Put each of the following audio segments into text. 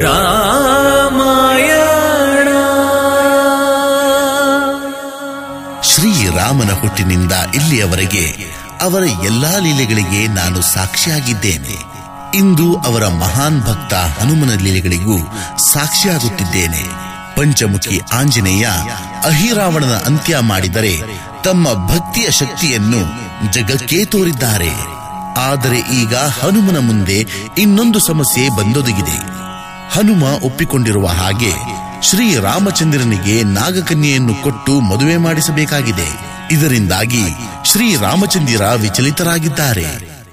ರಾಮಾಯಣ ಶ್ರೀರಾಮನ ಹುಟ್ಟಿನಿಂದ ಇಲ್ಲಿಯವರೆಗೆ ಅವರ ಎಲ್ಲಾ ಲೀಲೆಗಳಿಗೆ ನಾನು ಸಾಕ್ಷಿಯಾಗಿದ್ದೇನೆ ಇಂದು ಅವರ ಮಹಾನ್ ಭಕ್ತ ಹನುಮನ ಲೀಲೆಗಳಿಗೂ ಸಾಕ್ಷಿಯಾಗುತ್ತಿದ್ದೇನೆ ಪಂಚಮುಖಿ ಆಂಜನೇಯ ಅಹಿರಾವಣನ ಅಂತ್ಯ ಮಾಡಿದರೆ ತಮ್ಮ ಭಕ್ತಿಯ ಶಕ್ತಿಯನ್ನು ಜಗಕ್ಕೇ ತೋರಿದ್ದಾರೆ ಆದರೆ ಈಗ ಹನುಮನ ಮುಂದೆ ಇನ್ನೊಂದು ಸಮಸ್ಯೆ ಬಂದೊದಗಿದೆ ಹನುಮ ಒಪ್ಪಿಕೊಂಡಿರುವ ಹಾಗೆ ಶ್ರೀ ರಾಮಚಂದ್ರನಿಗೆ ನಾಗಕನ್ಯೆಯನ್ನು ಕೊಟ್ಟು ಮದುವೆ ಮಾಡಿಸಬೇಕಾಗಿದೆ ಇದರಿಂದಾಗಿ ಶ್ರೀ ರಾಮಚಂದಿರ ವಿಚಲಿತರಾಗಿದ್ದಾರೆ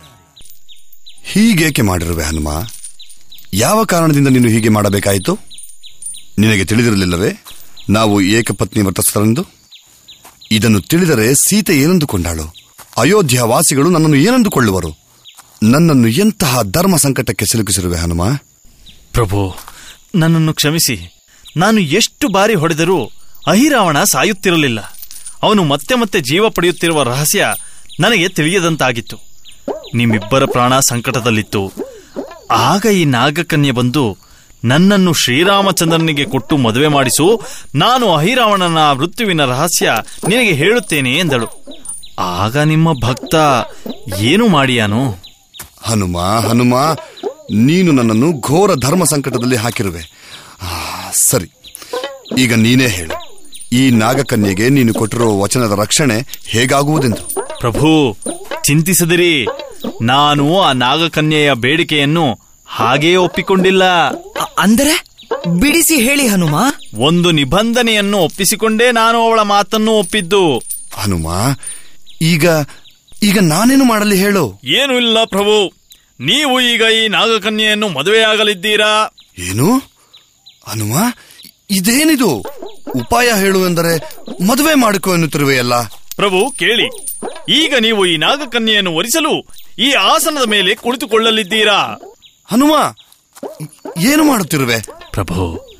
ಹೀಗೇಕೆ ಮಾಡಿರುವೆ ಹನುಮ ಯಾವ ಕಾರಣದಿಂದ ನೀನು ಹೀಗೆ ಮಾಡಬೇಕಾಯಿತು ನಿನಗೆ ತಿಳಿದಿರಲಿಲ್ಲವೇ ನಾವು ಏಕಪತ್ನಿ ವ್ರತಸ್ಥರೆಂದು ಇದನ್ನು ತಿಳಿದರೆ ಸೀತೆ ಏನಂದುಕೊಂಡಾಳು ಅಯೋಧ್ಯ ವಾಸಿಗಳು ನನ್ನನ್ನು ಏನಂದುಕೊಳ್ಳುವರು ನನ್ನನ್ನು ಎಂತಹ ಧರ್ಮ ಸಂಕಟಕ್ಕೆ ಸಿಲುಕಿಸಿರುವೆ ಹನುಮ ಪ್ರಭು ನನ್ನನ್ನು ಕ್ಷಮಿಸಿ ನಾನು ಎಷ್ಟು ಬಾರಿ ಹೊಡೆದರೂ ಅಹಿರಾವಣ ಸಾಯುತ್ತಿರಲಿಲ್ಲ ಅವನು ಮತ್ತೆ ಮತ್ತೆ ಜೀವ ಪಡೆಯುತ್ತಿರುವ ರಹಸ್ಯ ನನಗೆ ತಿಳಿಯದಂತಾಗಿತ್ತು ನಿಮ್ಮಿಬ್ಬರ ಪ್ರಾಣ ಸಂಕಟದಲ್ಲಿತ್ತು ಆಗ ಈ ನಾಗಕನ್ಯೆ ಬಂದು ನನ್ನನ್ನು ಶ್ರೀರಾಮಚಂದ್ರನಿಗೆ ಕೊಟ್ಟು ಮದುವೆ ಮಾಡಿಸು ನಾನು ಅಹಿರಾವಣನ ಮೃತ್ಯುವಿನ ರಹಸ್ಯ ನಿನಗೆ ಹೇಳುತ್ತೇನೆ ಎಂದಳು ಆಗ ನಿಮ್ಮ ಭಕ್ತ ಏನು ಮಾಡಿಯಾನು ಹನುಮ ಹನುಮ ನೀನು ನನ್ನನ್ನು ಘೋರ ಧರ್ಮ ಸಂಕಟದಲ್ಲಿ ಹಾಕಿರುವೆ ಆ, ಸರಿ ಈಗ ನೀನೇ ಹೇಳು ಈ ನಾಗಕನ್ಯೆಗೆ ನೀನು ಕೊಟ್ಟಿರುವ ವಚನದ ರಕ್ಷಣೆ ಹೇಗಾಗುವುದೆಂದು ಪ್ರಭು ಚಿಂತಿಸದಿರಿ ನಾನು ಆ ನಾಗಕನ್ಯೆಯ ಬೇಡಿಕೆಯನ್ನು ಹಾಗೇ ಒಪ್ಪಿಕೊಂಡಿಲ್ಲ ಅ- ಅಂದರೆ ಬಿಡಿಸಿ ಹೇಳಿ ಹನುಮ ಒಂದು ನಿಬಂಧನೆಯನ್ನು ಒಪ್ಪಿಸಿಕೊಂಡೇ ನಾನು ಅವಳ ಮಾತನ್ನು ಒಪ್ಪಿದ್ದು ಹನುಮ ಈಗ ಈಗ ನಾನೇನು ಮಾಡಲಿ ಹೇಳು ಏನು ಇಲ್ಲ ಪ್ರಭು ನೀವು ಈಗ ಈ ನಾಗಕನ್ಯೆಯನ್ನು ಮದುವೆಯಾಗಲಿದ್ದೀರಾ ಏನು ಹನುಮ ಇದೇನಿದು ಉಪಾಯ ಹೇಳು ಎಂದರೆ ಮದುವೆ ಮಾಡಿಕೊ ಎನ್ನುತ್ತಿರುವೆಯಲ್ಲ ಪ್ರಭು ಕೇಳಿ ಈಗ ನೀವು ಈ ನಾಗಕನ್ಯೆಯನ್ನು ಒರಿಸಲು ಈ ಆಸನದ ಮೇಲೆ ಕುಳಿತುಕೊಳ್ಳಲಿದ್ದೀರಾ ಹನುಮ ಏನು ಮಾಡುತ್ತಿರುವೆ ಪ್ರಭು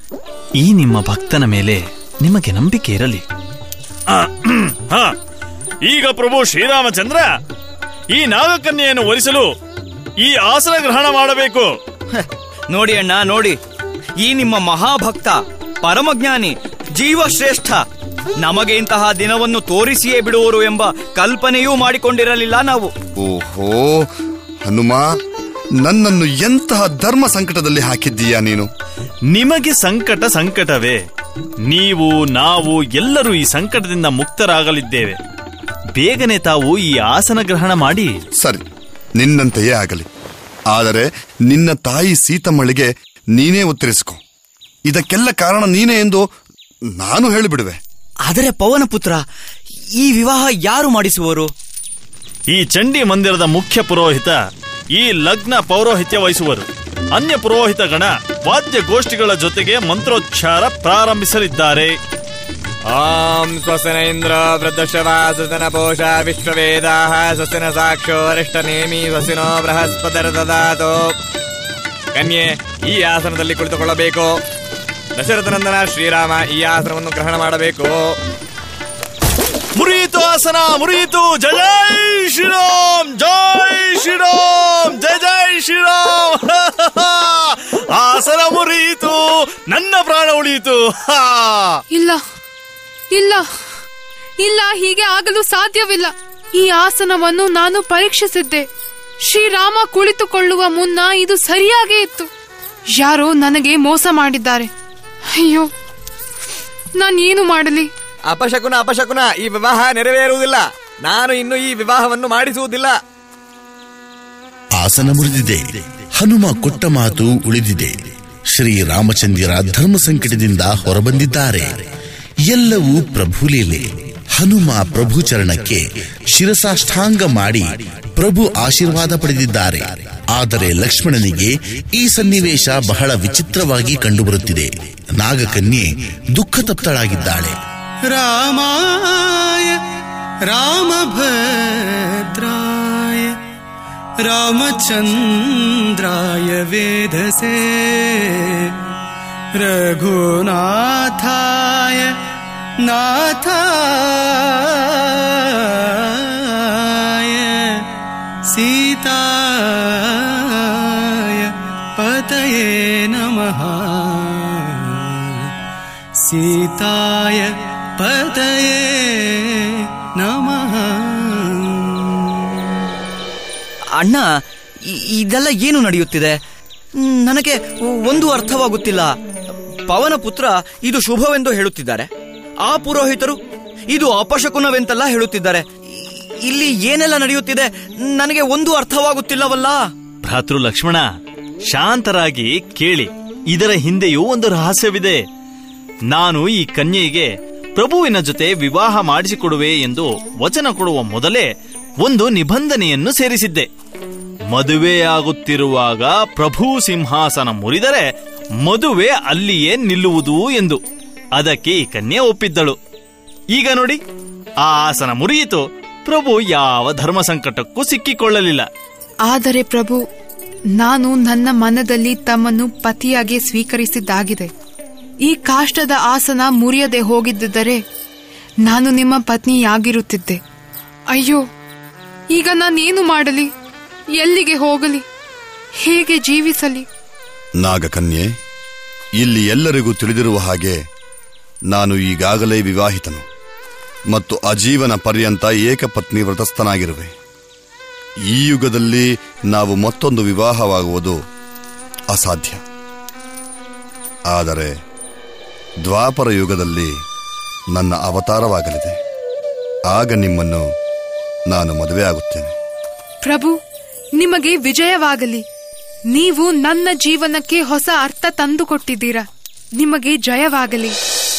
ಈ ನಿಮ್ಮ ಭಕ್ತನ ಮೇಲೆ ನಿಮಗೆ ನಂಬಿಕೆ ಇರಲಿ ಆ, ಹ. ಈಗ ಪ್ರಭು ಶ್ರೀರಾಮಚಂದ್ರ ಈ ನಾಗಕನ್ಯೆಯನ್ನು ಒರಿಸಲು ಈ ಆಸನ ಗ್ರಹಣ ಮಾಡಬೇಕು ಹ, ನೋಡಿ ಅಣ್ಣ ನೋಡಿ ಈ ನಿಮ್ಮ ಮಹಾಭಕ್ತ ಪರಮಜ್ಞಾನಿ ಜೀವಶ್ರೇಷ್ಠ ನಮಗೆ ಇಂತಹ ದಿನವನ್ನು ತೋರಿಸಿಯೇ ಬಿಡುವರು ಎಂಬ ಕಲ್ಪನೆಯೂ ಮಾಡಿಕೊಂಡಿರಲಿಲ್ಲ ನಾವು ಓಹೋ ಹನುಮ ನನ್ನನ್ನು ಎಂತಹ ಧರ್ಮ ಸಂಕಟದಲ್ಲಿ ಹಾಕಿದ್ದೀಯಾ ನೀನು ನಿಮಗೆ ಸಂಕಟ ಸಂಕಟವೇ ನೀವು ನಾವು ಎಲ್ಲರೂ ಈ ಸಂಕಟದಿಂದ ಮುಕ್ತರಾಗಲಿದ್ದೇವೆ ಬೇಗನೆ ತಾವು ಈ ಆಸನ ಗ್ರಹಣ ಮಾಡಿ ಸರಿ ನಿನ್ನಂತೆಯೇ ಆಗಲಿ ಆದರೆ ನಿನ್ನ ತಾಯಿ ಸೀತಮ್ಮಳಿಗೆ ನೀನೇ ಉತ್ತರಿಸಿಕೊ ಇದಕ್ಕೆಲ್ಲ ಕಾರಣ ನೀನೇ ಎಂದು ನಾನು ಹೇಳಿಬಿಡುವೆ ಆದರೆ ಪವನ ಪುತ್ರ ಈ ವಿವಾಹ ಯಾರು ಮಾಡಿಸುವರು ಈ ಚಂಡಿ ಮಂದಿರದ ಮುಖ್ಯ ಪುರೋಹಿತ ಈ ಲಗ್ನ ಪೌರೋಹಿತ್ಯ ವಹಿಸುವರು ಅನ್ಯ ಪುರೋಹಿತ ಗಣ ವಾದ್ಯ ಗೋಷ್ಠಿಗಳ ಜೊತೆಗೆ ಮಂತ್ರೋಚ್ಚಾರ ಪ್ರಾರಂಭಿಸಲಿದ್ದಾರೆ ಆಂ ಸ್ವಸನ ಇಂದ್ರ ವೃದ್ಧಶ್ರವಾ ಸುಸನ ಪೋಷ ವಿಶ್ವವೇದಾಹ ಸ್ವಸನ ಸಾಕ್ಷೋ ಅರಿಷ್ಟನೇಮಿ ಸ್ವಸಿನೋ ಬೃಹಸ್ಪತಿರ ದದಾತು ಕನ್ಯೆ ಈ ಆಸನದಲ್ಲಿ ಕುಳಿತುಕೊಳ್ಳಬೇಕು ದಶರಥನಂದನ ಶ್ರೀರಾಮ ಈ ಆಸನವನ್ನು ಗ್ರಹಣ ಮಾಡಬೇಕು ಮುರಿಯಿತು ಆಸನ ಮುರಿಯಿತು ಜಯ ಜೈ ಶ್ರೀರಾಮ್ ಜೈ ಶ್ರೀರಾಮ್ ಜಯ ಜೈ ಶ್ರೀರಾಮ್ ಆಸನ ಮುರಿಯಿತು ನನ್ನ ಪ್ರಾಣ ಉಳಿಯಿತು ಹಾ ಇಲ್ಲ ಇಲ್ಲ ಇಲ್ಲ ಹೀಗೆ ಆಗಲು ಸಾಧ್ಯವಿಲ್ಲ ಈ ಆಸನವನ್ನು ನಾನು ಪರೀಕ್ಷಿಸಿದ್ದೆ ಶ್ರೀರಾಮ ಕುಳಿತುಕೊಳ್ಳುವ ಮುನ್ನ ಇದು ಸರಿಯಾಗೇ ಇತ್ತು ಯಾರೋ ನನಗೆ ಮೋಸ ಮಾಡಿದ್ದಾರೆ ಅಯ್ಯೋ ನಾನೇನು ಮಾಡಲಿ ಅಪಶಕುನ ಅಪಶಕುನ ಈ ವಿವಾಹ ನೆರವೇರುವುದಿಲ್ಲ ನಾನು ಇನ್ನು ಈ ವಿವಾಹವನ್ನು ಮಾಡಿಸುವುದಿಲ್ಲ ಆಸನ ಮುರಿದಿದೆ ಹನುಮ ಕೊಟ್ಟ ಮಾತು ಉಳಿದಿದೆ ಶ್ರೀ ರಾಮಚಂದಿರ ಧರ್ಮ ಸಂಕಟದಿಂದ ಹೊರಬಂದಿದ್ದಾರೆ ಎಲ್ಲವೂ ಪ್ರಭು ಲೀಲೆ ಹನುಮ ಪ್ರಭು ಚರಣಕ್ಕೆ ಶಿರಸಾಷ್ಟಾಂಗ ಮಾಡಿ ಪ್ರಭು ಆಶೀರ್ವಾದ ಪಡೆದಿದ್ದಾರೆ ಆದರೆ ಲಕ್ಷ್ಮಣನಿಗೆ ಈ ಸನ್ನಿವೇಶ ಬಹಳ ವಿಚಿತ್ರವಾಗಿ ಕಂಡುಬರುತ್ತಿದೆ ನಾಗಕನ್ಯೆ ದುಃಖತಪ್ತಳಾಗಿದ್ದಾಳೆ रामाय रामभद्राय रामचन्द्राय वेधसे रघुनाथाय नाथाय सीताय पतये नमः सीताय पतये नमः ಅಣ್ಣ ಇ- ಇದೆಲ್ಲ ಏನು ನಡೆಯುತ್ತಿದೆ ಮ್, ನನಗೆ ಒಂದು ಅರ್ಥವಾಗುತ್ತಿಲ್ಲ ಪವನ ಪುತ್ರ ಇದು ಶುಭವೆಂದು ಹೇಳುತ್ತಿದ್ದಾರೆ ಆ ಪುರೋಹಿತರು ಇದು ಅಪಶಕುನವೆಂತೆಲ್ಲ ಹೇಳುತ್ತಿದ್ದಾರೆ ಇ- ಇಲ್ಲಿ ಏನೆಲ್ಲ ನಡೆಯುತ್ತಿದೆ ನನಗೆ ಒಂದು ಅರ್ಥವಾಗುತ್ತಿಲ್ಲವಲ್ಲ ಭ್ರಾತೃ ಲಕ್ಷ್ಮಣ ಶಾಂತರಾಗಿ ಕೇಳಿ ಇದರ ಹಿಂದೆಯೂ ಒಂದು ರಹಸ್ಯವಿದೆ ನಾನು ಈ ಕನ್ಯೆಗೆ ಪ್ರಭುವಿನ ಜೊತೆ ವಿವಾಹ ಮಾಡಿಸಿಕೊಡುವೆ ಎಂದು ವಚನ ಕೊಡುವ ಮೊದಲೇ ಒಂದು ನಿಬಂಧನೆಯನ್ನು ಸೇರಿಸಿದ್ದೆ ಮದುವೆಯಾಗುತ್ತಿರುವಾಗ ಪ್ರಭು ಸಿಂಹಾಸನ ಮುರಿದರೆ ಮದುವೆ ಅಲ್ಲಿಯೇ ನಿಲ್ಲುವುದು ಎಂದು ಅದಕ್ಕೆ ಈ ಕನ್ಯೆ ಒಪ್ಪಿದ್ದಳು ಈಗ ನೋಡಿ ಆ ಆಸನ ಮುರಿಯಿತು ಪ್ರಭು ಯಾವ ಧರ್ಮ ಸಂಕಟಕ್ಕೂ ಸಿಕ್ಕಿಕೊಳ್ಳಲಿಲ್ಲ ಆದರೆ ಪ್ರಭು ನಾನು ನನ್ನ ಮನದಲ್ಲಿ ತಮ್ಮನ್ನು ಪತಿಯಾಗಿ ಸ್ವೀಕರಿಸಿದ್ದಾಗಿದೆ ಈ ಕಾಷ್ಟದ ಆಸನ ಮುರಿಯದೆ ಹೋಗಿದ್ದರೆ ನಾನು ನಿಮ್ಮ ಪತ್ನಿಯಾಗಿರುತ್ತಿದ್ದೆ ಅಯ್ಯೋ ಈಗ ನಾನೇನು ಮಾಡಲಿ ಎಲ್ಲಿಗೆ ಹೋಗಲಿ ಹೇಗೆ ಜೀವಿಸಲಿ ನಾಗಕನ್ಯೆ ಇಲ್ಲಿ ಎಲ್ಲರಿಗೂ ತಿಳಿದಿರುವ ಹಾಗೆ ನಾನು ಈಗಾಗಲೇ ವಿವಾಹಿತನು ಮತ್ತು ಆಜೀವನ ಪರ್ಯಂತ ಏಕಪತ್ನಿ ವ್ರತಸ್ಥನಾಗಿರುವೆ ಈ ಯುಗದಲ್ಲಿ ನಾವು ಮತ್ತೊಂದು ವಿವಾಹವಾಗುವುದು ಅಸಾಧ್ಯ ಆದರೆ ದ್ವಾಪರ ಯುಗದಲ್ಲಿ ನನ್ನ ಅವತಾರವಾಗಲಿದೆ ಆಗ ನಿಮ್ಮನ್ನು ನಾನು ಮದುವೆಯಾಗುತ್ತೇನೆ ಪ್ರಭು ನಿಮಗೆ ವಿಜಯವಾಗಲಿ ನೀವು ನನ್ನ ಜೀವನಕ್ಕೆ ಹೊಸ ಅರ್ಥ ತಂದುಕೊಟ್ಟಿದ್ದೀರಾ ನಿಮಗೆ ಜಯವಾಗಲಿ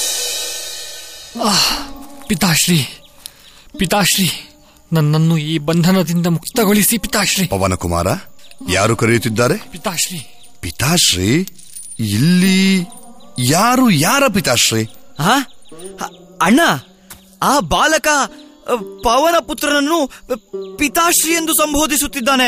ಪಿತಾಶ್ರೀ ಪಿತಾಶ್ರೀ ನನ್ನನ್ನು ಈ ಬಂಧನದಿಂದ ಮುಕ್ತಗೊಳಿಸಿ ಪಿತಾಶ್ರೀ ಪವನಕುಮಾರ ಯಾರು ಕರೆಯುತ್ತಿದ್ದಾರೆ ಪಿತಾಶ್ರೀ ಪಿತಾಶ್ರೀ ಇಲ್ಲಿ ಯಾರು ಯಾರ ಪಿತಾಶ್ರೀ ಆ? ಅ- ಅಣ್ಣ ಆ ಬಾಲಕ ಅ, ಪವನ ಪುತ್ರನನ್ನು ಪ- ಪಿತಾಶ್ರೀ ಎಂದು ಸಂಬೋಧಿಸುತ್ತಿದ್ದಾನೆ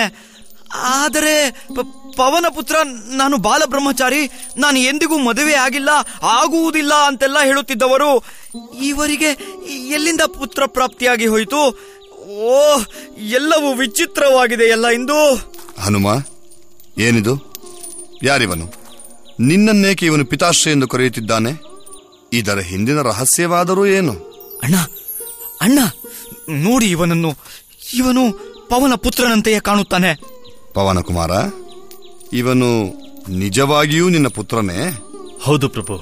ಆದರೆ ಪ- ಪವನ ಪುತ್ರ ನಾನು ಬಾಲ ಬ್ರಹ್ಮಚಾರಿ ನಾನು ಎಂದಿಗೂ ಮದುವೆ ಆಗಿಲ್ಲ ಆಗುವುದಿಲ್ಲ ಅಂತೆಲ್ಲ ಹೇಳುತ್ತಿದ್ದವರು ಇವರಿಗೆ ಎಲ್ಲಿಂದ ಪುತ್ರ ಪ್ರಾಪ್ತಿಯಾಗಿ ಹೋಯಿತು ಓ ಎಲ್ಲವೂ ವಿಚಿತ್ರವಾಗಿದೆ ಎಲ್ಲ ಇಂದು ಹನುಮ ಏನಿದು ಯಾರಿವನು ನಿನ್ನನ್ನೇಕೆ ಇವನು ಪಿತಾಶ್ರೀ ಎಂದು ಕರೆಯುತ್ತಿದ್ದಾನೆ ಇದರ ಹಿಂದಿನ ರಹಸ್ಯವಾದರೂ ಏನು ಅಣ್ಣ ಅಣ್ಣ ನೋಡಿ ಇವನನ್ನು ಇವನು ಪವನ ಪುತ್ರನಂತೆಯೇ ಕಾಣುತ್ತಾನೆ ಪವನಕುಮಾರ ಇವನು ನಿಜವಾಗಿಯೂ ನಿನ್ನ ಪುತ್ರನೇ ಹೌದು ಪ್ರಭು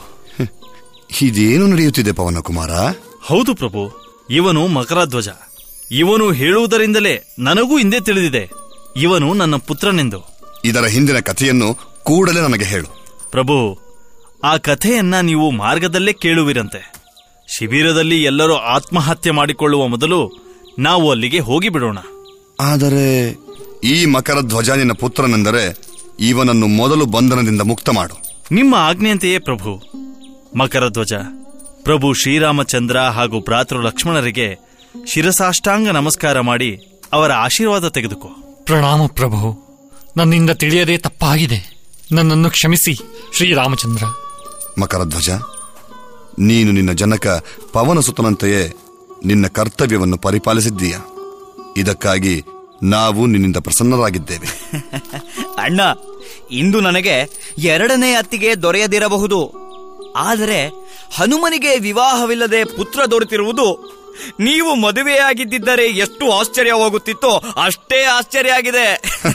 ಇದೇನು ನಡೆಯುತ್ತಿದೆ ಪವನಕುಮಾರ ಹೌದು ಪ್ರಭು ಇವನು ಮಕರಧ್ವಜ ಇವನು ಹೇಳುವುದರಿಂದಲೇ ನನಗೂ ಹಿಂದೆ ತಿಳಿದಿದೆ ಇವನು ನನ್ನ ಪುತ್ರನೆಂದು ಇದರ ಹಿಂದಿನ ಕಥೆಯನ್ನು ಕೂಡಲೇ ನನಗೆ ಹೇಳು ಪ್ರಭು ಆ ಕಥೆಯನ್ನ ನೀವು ಮಾರ್ಗದಲ್ಲೇ ಕೇಳುವಿರಂತೆ ಶಿಬಿರದಲ್ಲಿ ಎಲ್ಲರೂ ಆತ್ಮಹತ್ಯೆ ಮಾಡಿಕೊಳ್ಳುವ ಮೊದಲು ನಾವು ಅಲ್ಲಿಗೆ ಹೋಗಿ ಬಿಡೋಣ ಆದರೆ ಈ ಮಕರ ಧ್ವಜ ನಿನ್ನ ಪುತ್ರನೆಂದರೆ ಇವನನ್ನು ಮೊದಲು ಬಂಧನದಿಂದ ಮುಕ್ತ ಮಾಡು ನಿಮ್ಮ ಆಜ್ಞೆಯಂತೆಯೇ ಪ್ರಭು ಮಕರಧ್ವಜ ಪ್ರಭು ಶ್ರೀರಾಮಚಂದ್ರ ಹಾಗೂ ಭ್ರಾತೃ ಲಕ್ಷ್ಮಣರಿಗೆ ಶಿರಸಾಷ್ಟಾಂಗ ನಮಸ್ಕಾರ ಮಾಡಿ ಅವರ ಆಶೀರ್ವಾದ ತೆಗೆದುಕೋ ಪ್ರಣಾಮ ಪ್ರಭು ನನ್ನಿಂದ ತಿಳಿಯದೇ ತಪ್ಪಾಗಿದೆ ನನ್ನನ್ನು ಕ್ಷಮಿಸಿ ಶ್ರೀರಾಮಚಂದ್ರ ಮಕರಧ್ವಜ ನೀನು ನಿನ್ನ ಜನಕ ಪವನಸುತನಂತೆಯೇ ನಿನ್ನ ಕರ್ತವ್ಯವನ್ನು ಪರಿಪಾಲಿಸಿದ್ದೀಯ ಇದಕ್ಕಾಗಿ ನಾವು ನಿನ್ನಿಂದ ಪ್ರಸನ್ನರಾಗಿದ್ದೇವೆ ಅಣ್ಣ ಇಂದು ನನಗೆ ಎರಡನೇ ಅತ್ತಿಗೆ ದೊರೆಯದಿರಬಹುದು ಆದರೆ ಹನುಮನಿಗೆ ವಿವಾಹವಿಲ್ಲದೆ ಪುತ್ರ ದೊರೆತಿರುವುದು ನೀವು ಮದುವೆಯಾಗಿದ್ದಿದ್ದರೆ ಎಷ್ಟು ಆಶ್ಚರ್ಯವಾಗುತ್ತಿತ್ತೋ ಅಷ್ಟೇ ಆಶ್ಚರ್ಯ ಆಗಿದೆ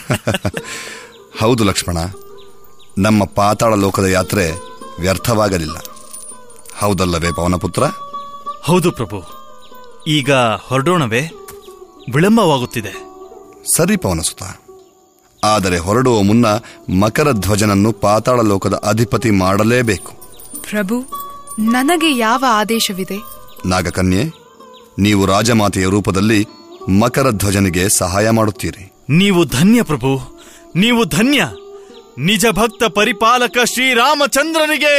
ಹೌದು ಲಕ್ಷ್ಮಣ ನಮ್ಮ ಪಾತಾಳ ಲೋಕದ ಯಾತ್ರೆ ವ್ಯರ್ಥವಾಗಲಿಲ್ಲ ಹೌದಲ್ಲವೇ ಪವನಪುತ್ರ ಹೌದು ಪ್ರಭು ಈಗ ಹೊರಡೋಣವೇ ವಿಳಂಬವಾಗುತ್ತಿದೆ ಸರಿ ಪವನಸುತ ಆದರೆ ಹೊರಡುವ ಮುನ್ನ ಮಕರ ಧ್ವಜನನ್ನು ಪಾತಾಳ ಲೋಕದ ಅಧಿಪತಿ ಮಾಡಲೇಬೇಕು ಪ್ರಭು ನನಗೆ ಯಾವ ಆದೇಶವಿದೆ ನಾಗಕನ್ಯೆ ನೀವು ರಾಜಮಾತೆಯ ರೂಪದಲ್ಲಿ ಮಕರ ಧ್ವಜನಿಗೆ ಸಹಾಯ ಮಾಡುತ್ತೀರಿ ನೀವು ಧನ್ಯ ಪ್ರಭು ನೀವು ಧನ್ಯ ನಿಜ ಭಕ್ತ ಪರಿಪಾಲಕ ಶ್ರೀರಾಮಚಂದ್ರನಿಗೆ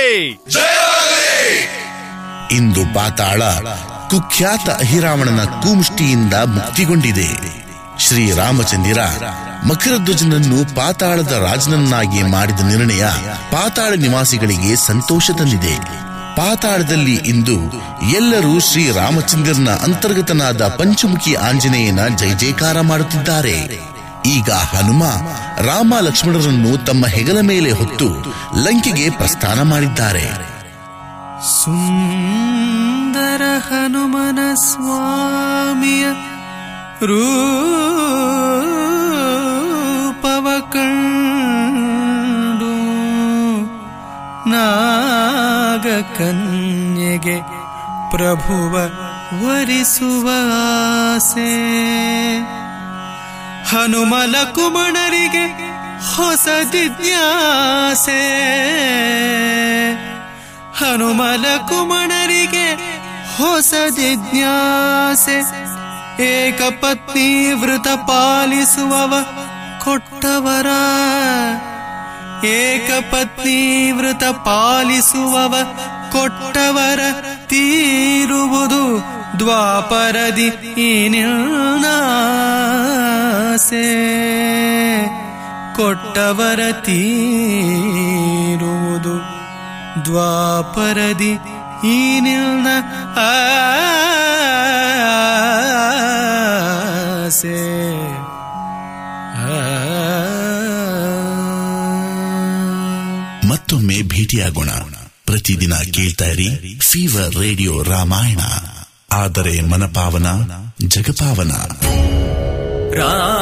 ಇಂದು ಪಾತಾಳ ಕುಖ್ಯಾತ ಅಹಿರಾವಣನ ಕೂಮುಷ್ಟಿಯಿಂದ ಮುಕ್ತಿಗೊಂಡಿದೆ ಶ್ರೀರಾಮಚಂದಿರ ಮಕರಧ್ವಜನನ್ನು ಪಾತಾಳದ ರಾಜನನ್ನಾಗಿ ಮಾಡಿದ ನಿರ್ಣಯ ಪಾತಾಳ ನಿವಾಸಿಗಳಿಗೆ ಸಂತೋಷ ತಂದಿದೆ ಪಾತಾಳದಲ್ಲಿ ಇಂದು ಎಲ್ಲರೂ ಶ್ರೀರಾಮಚಂದ್ರನ ಅಂತರ್ಗತನಾದ ಪಂಚಮುಖಿ ಆಂಜನೇಯನ ಜೈ ಜೈಕಾರ ಮಾಡುತ್ತಿದ್ದಾರೆ ಈಗ ಹನುಮ ರಾಮ ಲಕ್ಷ್ಮಣರನ್ನು ತಮ್ಮ ಹೆಗಲ ಮೇಲೆ ಹೊತ್ತು ಲಂಕೆಗೆ ಪ್ರಸ್ಥಾನ ಮಾಡಿದ್ದಾರೆ ಸುಂದರ ಹನುಮನ ಸ್ವಾಮಿಯ ರೂಪವ ಕಂಡು ನಾಗ ಕನ್ಯೆಗೆ ಪ್ರಭುವ ವರಿಸುವ ಆಸೆ ಹನುಮಲ ಕುಮಣರಿಗೆ ಹೊಸ ಜಿಜ್ಞಾಸೆ ಹನುಮಲ ಕುಮಣರಿಗೆ ಹೊಸ ಜಿಜ್ಞಾಸೆ ಏಕಪತ್ನಿ ವೃತ ಪಾಲಿಸುವವ ಕೊಟ್ಟವರ ಏಕಪತ್ನಿ ವೃತ ಪಾಲಿಸುವವ ಕೊಟ್ಟವರ ತೀರುವುದು ದ್ವಾಪರದಿ ಈ ನಿರ್ಣಾಸೆ ಕೊಟ್ಟವರ ತೀರುವುದು ದ್ವಾಪರದಿ ಈ ನಿರ್ಣ ಆಸೆ ಮತ್ತೊಮ್ಮೆ ಭೇಟಿಯಾಗೋಣ ಪ್ರತಿದಿನ ಕೇಳ್ತಾ ಇರಿ ಫೀವರ್ ರೇಡಿಯೋ ರಾಮಾಯಣ ಆದರೆ ಮನಪಾವನ ಜಗಪಾವನ ರಾಮ